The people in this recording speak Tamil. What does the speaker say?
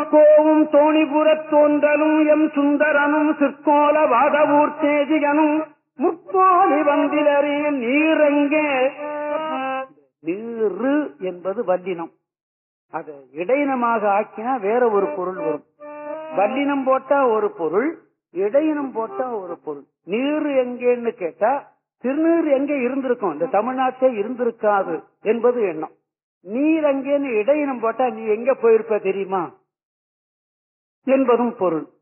கோவும் தோணிபுரத் தோன்றலும் எம் சுந்தரனும் சிற்கோல வாதவூர் தேஜிகனும் முப்போலி வந்திலரே நீரெங்கே நீரு என்பது வல்லினம் அது இடையினமாக ஆக்கினா வேற ஒரு பொருள் வரும் வல்லினம் போட்டா ஒரு பொருள் இடையினம் போட்டா ஒரு பொருள் நீர் எங்கேன்னு கேட்டா திருநீர் எங்க இருந்திருக்கும் இந்த தமிழ்நாட்டே இருந்திருக்காது என்பது எண்ணம் நீர் அங்கேன்னு இடையினம் போட்டா நீ எங்க போயிருப்ப தெரியுமா என்பதும் பொருள்